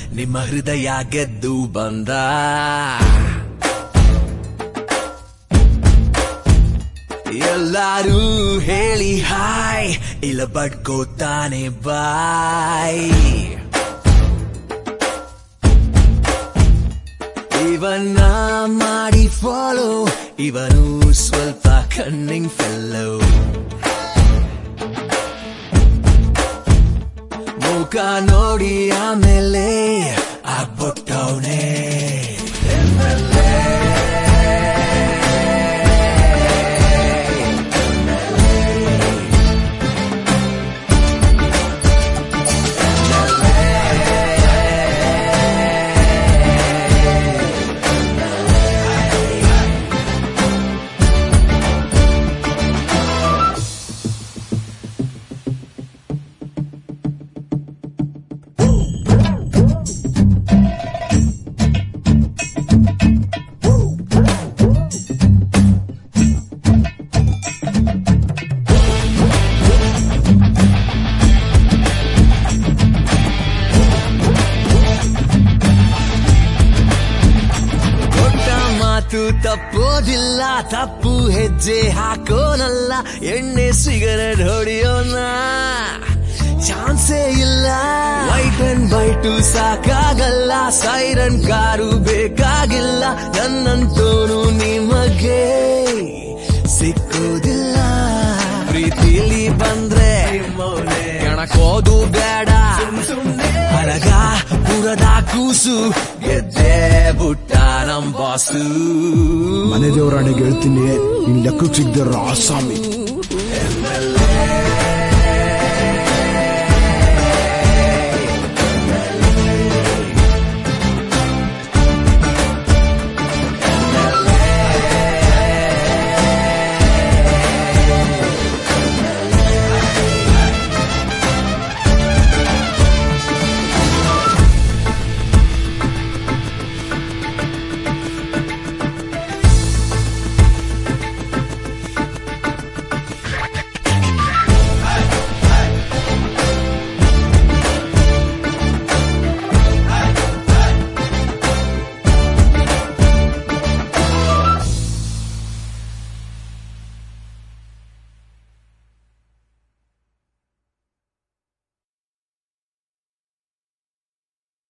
ನಿಮ್ಮ ಹೃದಯ ಗೆದ್ದು ಬಂದ ಎಲ್ಲರೂ ಹೇಳಿ ಹಾಯ್ ಇಲ್ಲ ಬಡ್ಕೋತಾನೆ ಬಾಯ್ ಇವನ್ನ ಮಾಡಿ ಫಾಲೋ ಇವನು ಸ್ವಲ್ಪ ಕನ್ನಿಂಗ್ ಫೆಲ್ಲೋ ಮುಖ ನೋಡಿ ಆಮೇಲೆ ಆಗ್ಬಿಟ್ಟವನೇ ಕೊಟ್ಟ ಮಾತು ತಪ್ಪೋದಿಲ್ಲ ತಪ್ಪು ಹೆಜ್ಜೆ ಹಾಕೋನಲ್ಲ ಎಣ್ಣೆ ಸಿಗರೆಟ್ ಹೊಡಿಯೋನ ಚಾನ್ಸೇ ಇಲ್ಲ ವೈಟ್ ಅಂಡ್ ವೈಟು ಸಾಕಾಗಲ್ಲ ಸೈರನ್ ಕಾರು ಬೇಕಾಗಿಲ್ಲ ನನ್ನಂತೋನು ನಿಮಗೆ ಸಿಕ್ಕೋದಿಲ್ಲ ಪ್ರೀತಿಲಿ ಬಂದ್ರೆ ಕೆಣಕೋದು ಬೇಡ ಹರಗ ಪುರದ ಕೂಸು ಗೆದ್ದೆ ಬುಟ್ಟ ನಮ್ ಬಾಸು ಮನೆ ದೇವರಾಣಿಗೆ ಹೇಳ್ತೀನಿ ನಿನ್ ಲೆಕ್ಕಕ್ಕೆ ಸಿಗ್ದಿರೋ ಆಸಾಮಿ